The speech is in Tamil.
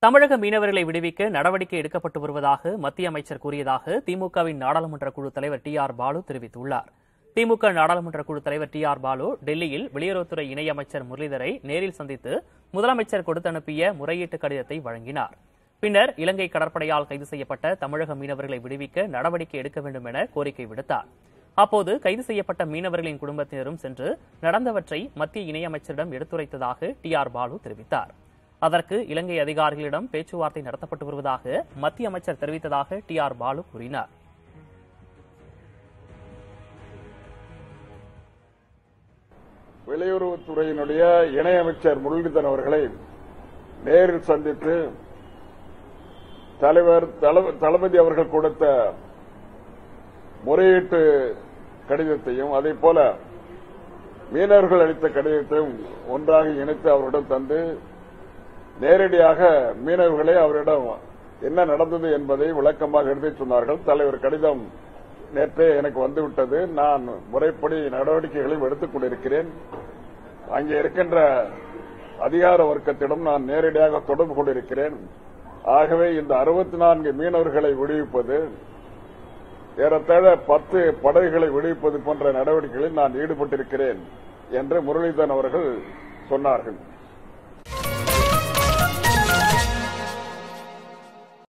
தமிழக மீனவர்களை விடுவிக்க நடவடிக்கை எடுக்கப்பட்டு வருவதாக மத்திய அமைச்சர் கூறியதாக திமுகவின் நாடாளுமன்ற குழு தலைவர் டி ஆர் பாலு தெரிவித்துள்ளார் திமுக நாடாளுமன்ற குழு தலைவர் டி ஆர் பாலு டெல்லியில் வெளியுறவுத்துறை இணையமைச்சர் முரளிதரை நேரில் சந்தித்து முதலமைச்சர் கொடுத்தனுப்பிய முறையீட்டு கடிதத்தை வழங்கினார் பின்னர் இலங்கை கடற்படையால் கைது செய்யப்பட்ட தமிழக மீனவர்களை விடுவிக்க நடவடிக்கை எடுக்க வேண்டும் என கோரிக்கை விடுத்தார் அப்போது கைது செய்யப்பட்ட மீனவர்களின் குடும்பத்தினரும் சென்று நடந்தவற்றை மத்திய இணையமைச்சரிடம் எடுத்துரைத்ததாக டி ஆர் பாலு தெரிவித்தார் அதற்கு இலங்கை அதிகாரிகளிடம் பேச்சுவார்த்தை நடத்தப்பட்டு வருவதாக மத்திய அமைச்சர் தெரிவித்ததாக டி ஆர் பாலு கூறினார் வெளியுறவுத்துறையினுடைய இணையமைச்சர் முரளிதரன் அவர்களை நேரில் சந்தித்து தலைவர் தள- தளபதி அவர்கள் கொடுத்த முறையீட்டு கடிதத்தையும் அதே போல மீனவர்கள் அளித்த கடிதத்தையும் ஒன்றாக இணைத்து அவரிடம் தந்து நேரடியாக மீனவர்களை அவரிடம் என்ன நடந்தது என்பதை விளக்கமாக எடுத்துச் சொன்னார்கள் தலைவர் கடிதம் நேற்றே எனக்கு வந்துவிட்டது நான் முறைப்படி நடவடிக்கைகளையும் எடுத்துக் கொண்டிருக்கிறேன் அங்கே இருக்கின்ற அதிகார வர்க்கத்திடம் நான் நேரடியாக தொடர்பு கொண்டிருக்கிறேன் ஆகவே இந்த அறுபத்தி நான்கு மீனவர்களை விடுவிப்பது ஏறத்தாழ பத்து படகுகளை விடுவிப்பது போன்ற நடவடிக்கைகளில் நான் ஈடுபட்டிருக்கிறேன் என்று முரளிதரன் அவர்கள் சொன்னார்கள்